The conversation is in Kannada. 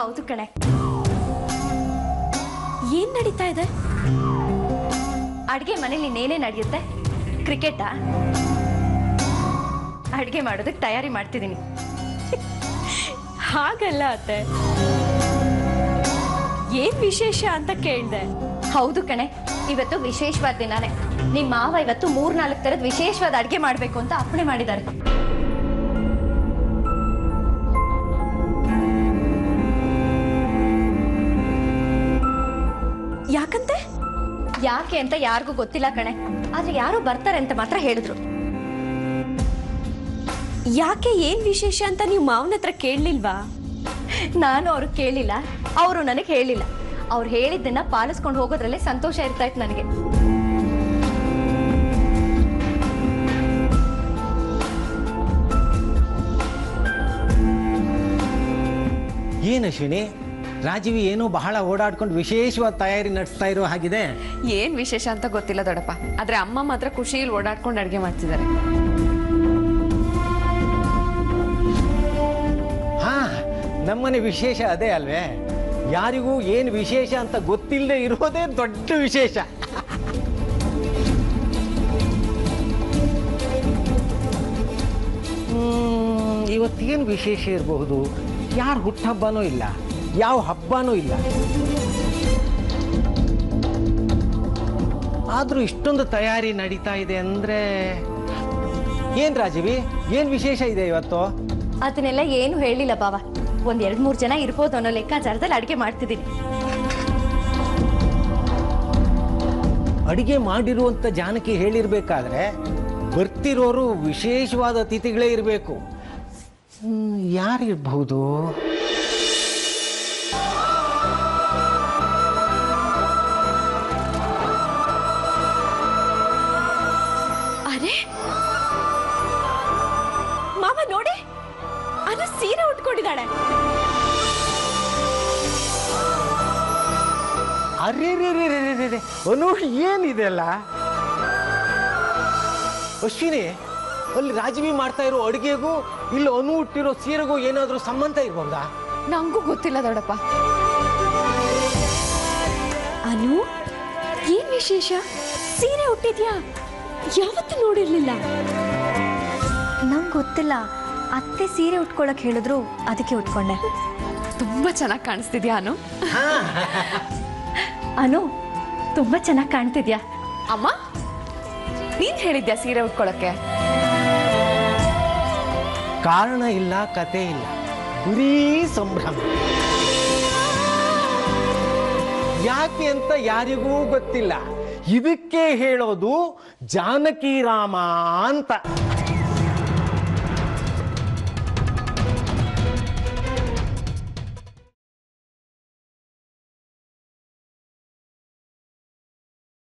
ಹೌದು ಕಣೆ ಏನ್ ನಡೀತಾ ಇದೆ ಅಡ್ಗೆ ಮನೇಲಿ ಇನ್ನೇನೇ ನಡೆಯುತ್ತೆ ಕ್ರಿಕೆಟಾ ಅಡ್ಗೆ ಮಾಡೋದಕ್ಕೆ ತಯಾರಿ ಮಾಡ್ತಿದ್ದೀನಿ ಹಾಗಲ್ಲ ಅತ್ತೆ ಏನ್ ವಿಶೇಷ ಅಂತ ಕೇಳ್ದೆ ಹೌದು ಕಣೆ ಇವತ್ತು ವಿಶೇಷವಾದ ದಿನಾನೇ ನಿಮ್ಮ ಮಾವ ಇವತ್ತು ಮೂರ್ನಾಲ್ಕು ಥರದ ವಿಶೇಷವಾದ ಅಡ್ಗೆ ಮಾಡಬೇಕು ಅಂತ ಅಪ್ಪಣೆ ಮಾಡಿದ್ದಾರೆ ಯಾಕಂತೆ ಯಾಕೆ ಅಂತ ಯಾರಿಗೂ ಗೊತ್ತಿಲ್ಲ ಕಣೆ ಆದ್ರೆ ಯಾರು ಬರ್ತಾರೆ ಅಂತ ಮಾತ್ರ ಹೇಳಿದ್ರು ಯಾಕೆ ಏನ್ ವಿಶೇಷ ಅಂತ ನೀವು ಮಾವನ ಹತ್ರ ಕೇಳಲಿಲ್ವಾ ನಾನು ಅವ್ರಿಗೆ ಕೇಳಿಲ್ಲ ಅವರು ನನಗೆ ಹೇಳಿಲ್ಲ ಅವ್ರು ಹೇಳಿದ್ದನ್ನ ಪಾಲಿಸ್ಕೊಂಡು ಹೋಗೋದ್ರಲ್ಲೇ ಸಂತೋಷ ಇರ್ತಾ ಇತ್ತು ನನಗೆ ಏನು ಅಶ್ವಿನಿ ರಾಜೀವಿ ಏನೋ ಬಹಳ ಓಡಾಡ್ಕೊಂಡು ವಿಶೇಷವಾದ ತಯಾರಿ ನಡೆಸ್ತಾ ಇರೋ ಹಾಗಿದೆ ಏನ್ ವಿಶೇಷ ಅಂತ ಗೊತ್ತಿಲ್ಲ ದೊಡ್ಡಪ್ಪ ಆದ್ರೆ ಅಮ್ಮ ಮಾತ್ರ ಖುಷಿಯಲ್ಲಿ ಓಡಾಡ್ಕೊಂಡು ಅಡ್ಗೆ ಮಾಡ್ತಿದ್ದಾರೆ ಹಾ ನಮ್ಮನೆ ವಿಶೇಷ ಅದೇ ಅಲ್ವೇ ಯಾರಿಗೂ ಏನು ವಿಶೇಷ ಅಂತ ಗೊತ್ತಿಲ್ಲದೆ ಇರೋದೇ ದೊಡ್ಡ ವಿಶೇಷ ಹ್ಮ್, ಇವತ್ತೇನು ವಿಶೇಷ ಇರಬಹುದು ಯಾರ ಹುಟ್ಟಹಬ್ಬನೂ ಇಲ್ಲ ಯಾವ ಹಬ್ಬನೂ ಇಲ್ಲ ಆದ್ರೂ ಇಷ್ಟೊಂದು ತಯಾರಿ ನಡೀತಾ ಇದೆ ಅಂದ್ರೆ ಏನ್ ರಾಜೀವಿ ಏನ್ ವಿಶೇಷ ಇದೆ ಇವತ್ತು ಅದನ್ನೆಲ್ಲ ಏನು ಹೇಳಿಲ್ಲ ಬಾವ ಒಂದ್ ಎರಡ್ ಮೂರ್ ಜನ ಇರ್ಬೋದು ಅನ್ನೋ ಲೆಕ್ಕಾಚಾರದಲ್ಲಿ ಅಡ್ಗೆ ಮಾಡ್ತಿದ್ದೀನಿ ಅಡಿಗೆ ಮಾಡಿರುವಂತ ಜಾನಕಿ ಹೇಳಿರ್ಬೇಕಾದ್ರೆ ಬರ್ತಿರೋರು ವಿಶೇಷವಾದ ಅತಿಥಿಗಳೇ ಇರಬೇಕು ಯಾರಿರ್ಬಹುದು ಅರೆ ಮಾವ ನೋಡಿ ಅದು ಸೀರೆ ಉಟ್ಕೊಂಡಿದ್ದಾಳೆ ಅರೆ ರೇ ರೇ ರೇ ರೇ ರೇ ಅನು ಏನಿದೆಲ್ಲ ಅಶ್ವಿನಿ ಅಲ್ಲಿ ರಾಜೀವಿ ಮಾಡ್ತಾ ಇರೋ ಅಡುಗೆಗೂ ಇಲ್ಲಿ ಅನು ಹುಟ್ಟಿರೋ ಸೀರೆಗೂ ಏನಾದರೂ ಸಂಬಂಧ ಇರ್ಬೋದಾ ನಂಗೂ ಗೊತ್ತಿಲ್ಲ ದೊಡ್ಡಪ್ಪ ಅನು ಏನ್ ವಿಶೇಷ ಸೀರೆ ಉಟ್ಟಿದ್ಯಾ ಯಾವತ್ತೂ ನೋಡಿರ್ಲಿಲ್ಲ ನಂಗೆ ಗೊತ್ತಿಲ್ಲ ಅತ್ತೆ ಸೀರೆ ಉಟ್ಕೊಳಕ್ ಹೇಳಿದ್ರು ಅದಕ್ಕೆ ಉಟ್ಕೊಂಡೆ ತುಂಬಾ ಚೆನ್ನಾಗಿ ಕಾಣಿಸ್ತಿದ್ಯಾ ಅನು ಅನು ತುಂಬಾ ಚೆನ್ನಾಗಿ ಕಾಣ್ತಿದ್ಯಾ ಅಮ್ಮ ನೀನ್ ಹೇಳಿದ್ಯಾ ಸೀರೆ ಉಟ್ಕೊಳಕ್ಕೆ ಕಾರಣ ಇಲ್ಲ ಕತೆ ಇಲ್ಲ ಬರೀ ಸಂಭ್ರಮ ಯಾಕೆ ಅಂತ ಯಾರಿಗೂ ಗೊತ್ತಿಲ್ಲ ಇದಕ್ಕೆ ಹೇಳೋದು ಜಾನಕಿ ರಾಮ ಅಂತ